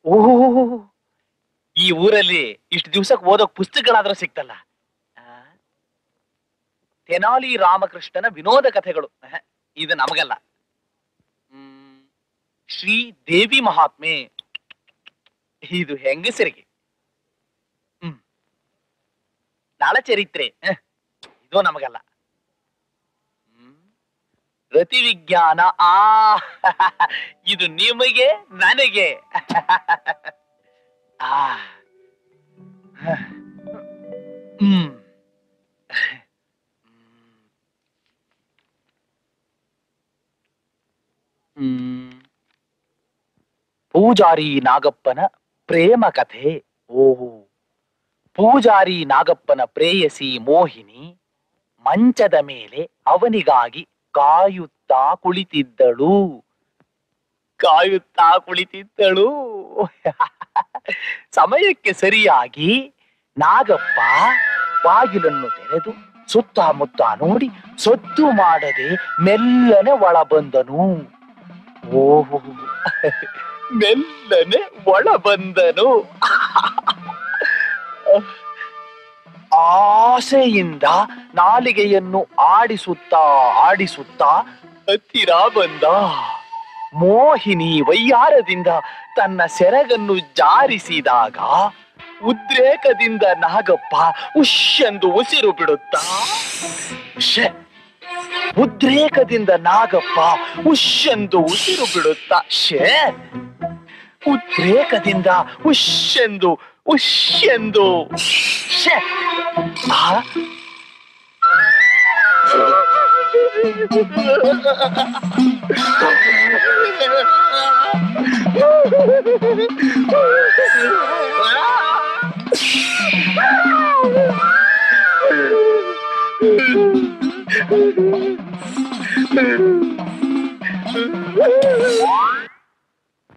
ಓಹೋ ಈ ಊರಲ್ಲಿ ಇಷ್ಟು ದಿವ್ಸಕ್ಕೆ ಓದೋಕ್ ಪುಸ್ತಕಗಳಾದ್ರೂ ಸಿಕ್ತಲ್ಲ ಆ? ತೆನಾಲಿ ರಾಮಕೃಷ್ಣನ ವಿನೋದ ಕಥೆಗಳು ಆಹ್, ಇದು ನಮಗಲ್ಲ ಹ್ಮ್, ಶ್ರೀ ದೇವಿ ಮಹಾತ್ಮೆ ಇದು ಹೆಂಗಸರಿಗೆ ಹ್ಮ್ ನಳಚರಿತ್ರೆ ಆಹ್, ಇದು ನಮಗಲ್ಲ ಹ್ಮ್, ರತಿ ವಿಜ್ಞಾನ ಆ ಇದು ನಿಮಗೆ ನನಗೆ ಆ ಹ್ಮ್ ಹ್ಮ್. ಪೂಜಾರಿ ನಾಗಪ್ಪನ ಪ್ರೇಮ ಕಥೆ ಓಹೋ ಪೂಜಾರಿ ನಾಗಪ್ಪನ ಪ್ರೇಯಸಿ ಮೋಹಿನಿ ಮಂಚದ ಮೇಲೆ ಅವನಿಗಾಗಿ ಕಾಯುತ್ತಾ ಕುಳಿತಿದ್ದಳು ಕಾಯುತ್ತಾ ಕುಳಿತಿದ್ದಳು ಸಮಯಕ್ಕೆ ಸರಿಯಾಗಿ ನಾಗಪ್ಪ ಬಾಗಿಲನ್ನು ತೆರೆದು ಸುತ್ತಮುತ್ತ ನೋಡಿ ಸದ್ದು ಮಾಡದೆ ಮೆಲ್ಲನೆ ಒಳ ಬಂದನು ಓಹೋ ಮೆಲ್ಲನೆ ಒಳ ಬಂದನು ಆಸೆಯಿಂದ ನಾಲಿಗೆಯನ್ನು ಆಡಿಸುತ್ತಾ ಆಡಿಸುತ್ತಾ ಹತ್ತಿರ ಬಂದ ಮೋಹಿನಿ ವೈಯಾರದಿಂದ ತನ್ನ ಸೆರಗನ್ನು ಜಾರಿಸಿದಾಗ ಉದ್ರೇಕದಿಂದ ನಾಗಪ್ಪ ಉಶ್ಯೆಂದು ಉಸಿರು ಬಿಡುತ್ತಾ ಶೇ ಉದ್ರೇಕದಿಂದ ನಾಗಪ್ಪ ಉಶ್ಯೆಂದು ಉಸಿರು ಬಿಡುತ್ತಾ ಶೇ ಉದ್ರೇಕದಿಂದ ಉಶ್ಯೆಂದು ಉಶ್ಯೆಂದು ಶೇ ಆ?